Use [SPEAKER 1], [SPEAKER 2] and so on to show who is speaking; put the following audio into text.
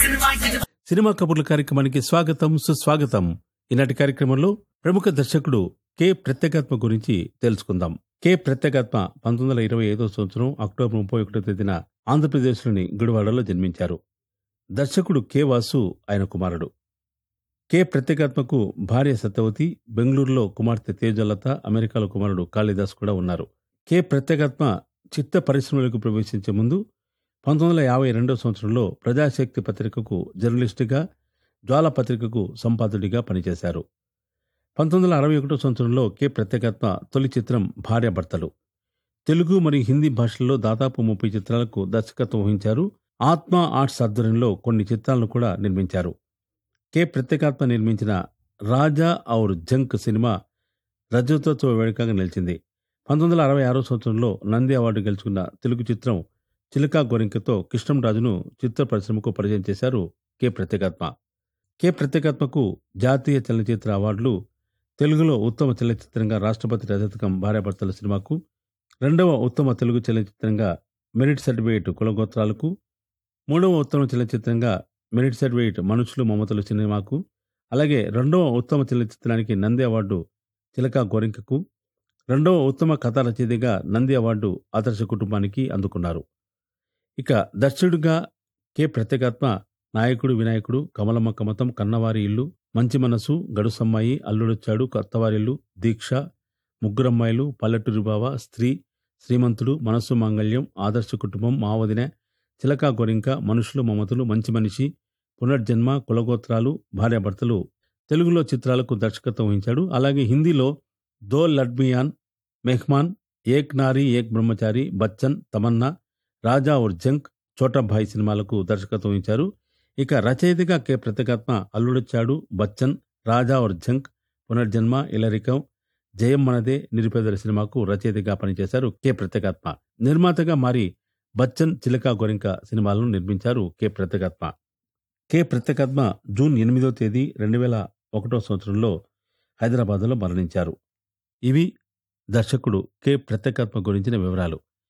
[SPEAKER 1] cinema కబుర్ల కార్యక్రమానికి స్వాగతం సుస్వాగతం ఈనాటి కార్యక్రమంలో ప్రముఖ దర్శకుడు కె ప్రత్యేగాత్మ గురించి తెలుసుకుందాం కె ప్రత్యేగాత్మ పంతొమ్మిది వందల ఇరవై ఐదో సంవత్సరం అక్టోబర్ ముప్పై ఒకటో తేదీన ఆంధ్రప్రదేశ్లోని గుడివాడలో జన్మించారు దర్శకుడు కె వాసు ఆయన కుమారుడు కె ప్రత్యేగాత్మకు భార్య సత్యవతి బెంగళూరులో కుమార్తె తేజలత అమెరికాలో కుమారుడు కాళిదాస్ కూడా ఉన్నారు కె ప్రత్యేగాత్మ చిత్త పరిశ్రమలకు ప్రవేశించే ముందు పంతొమ్మిది వందల యాభై రెండో సంవత్సరంలో ప్రజాశక్తి పత్రికకు జర్నలిస్టుగా జ్వాల పత్రికకు సంపాదకుడిగా పనిచేశారు పంతొమ్మిది వందల అరవై ఒకటో సంవత్సరంలో కె ప్రత్యేగాత్మ తొలి చిత్రం భార్యాభర్తలు తెలుగు మరియు హిందీ భాషల్లో దాదాపు ముప్పై చిత్రాలకు దర్శకత్వం వహించారు ఆత్మ ఆర్ట్స్ ఆధ్వర్యంలో కొన్ని చిత్రాలను కూడా నిర్మించారు కె ప్రత్యేగాత్మ నిర్మించిన రాజా ఔర్ జంక్ సినిమా రజతోత్సవ వేడుకగా నిలిచింది పంతొమ్మిది వందల అరవై ఆరో సంవత్సరంలో నంది అవార్డు గెలుచుకున్న తెలుగు చిత్రం చిలకా గోరింకతో కృష్ణంరాజును చిత్ర పరిశ్రమకు పరిచయం చేశారు కె ప్రత్యేగాత్మ కె ప్రత్యేగాత్మకు జాతీయ చలనచిత్ర అవార్డులు తెలుగులో ఉత్తమ చలనచిత్రంగా రాష్ట్రపతి రజతకం భార్యాభర్తల సినిమాకు రెండవ ఉత్తమ తెలుగు చలనచిత్రంగా మెరిట్ సర్టిఫికేట్ కులగోత్రాలకు మూడవ ఉత్తమ చలనచిత్రంగా మెరిట్ సర్టిఫికేట్ మనుషులు మమతలు సినిమాకు అలాగే రెండవ ఉత్తమ చలనచిత్రానికి నంది అవార్డు చిలకా గోరింకకు రెండవ ఉత్తమ కథా రచయితగా నంది అవార్డు ఆదర్శ కుటుంబానికి అందుకున్నారు ఇక దర్శకుడిగా కె ప్రత్యేగాత్మ నాయకుడు వినాయకుడు కమలమ్మ కమతం కన్నవారి ఇల్లు మంచి మనసు గడుసమ్మాయి అల్లుడొచ్చాడు కొత్తవారిల్లు దీక్ష ముగ్గురమ్మాయిలు పల్లెటూరి బావ స్త్రీ శ్రీమంతుడు మనస్సు మాంగళ్యం ఆదర్శ కుటుంబం మావదిన చిలకా గొరింక మనుషులు మమతలు మంచి మనిషి పునర్జన్మ కులగోత్రాలు భార్యాభర్తలు తెలుగులో చిత్రాలకు దర్శకత్వం వహించాడు అలాగే హిందీలో దో లడ్మియాన్ మెహ్మాన్ ఏక్ నారీ ఏక్ బ్రహ్మచారి బచ్చన్ తమన్నా రాజా ఔర్ జంక్ చోటాభాయ్ సినిమాలకు దర్శకత్వం వహించారు ఇక రచయితగా కె ప్రత్యేగాత్మ అల్లుడొచ్చాడు బచ్చన్ రాజా ఔర్ జంక్ పునర్జన్మ ఇలరికం జయం మనదే నిరుపేదల సినిమాకు రచయితగా పనిచేశారు కె ప్రత్యేగాత్మ నిర్మాతగా మారి బచ్చన్ చిలకా గోరింక సినిమాలను నిర్మించారు కె ప్రత్యేగాత్మ కె ప్రత్యేగాత్మ జూన్ ఎనిమిదో తేదీ రెండు వేల ఒకటో సంవత్సరంలో హైదరాబాద్లో మరణించారు ఇవి దర్శకుడు కె ప్రత్యేగాత్మ గురించిన వివరాలు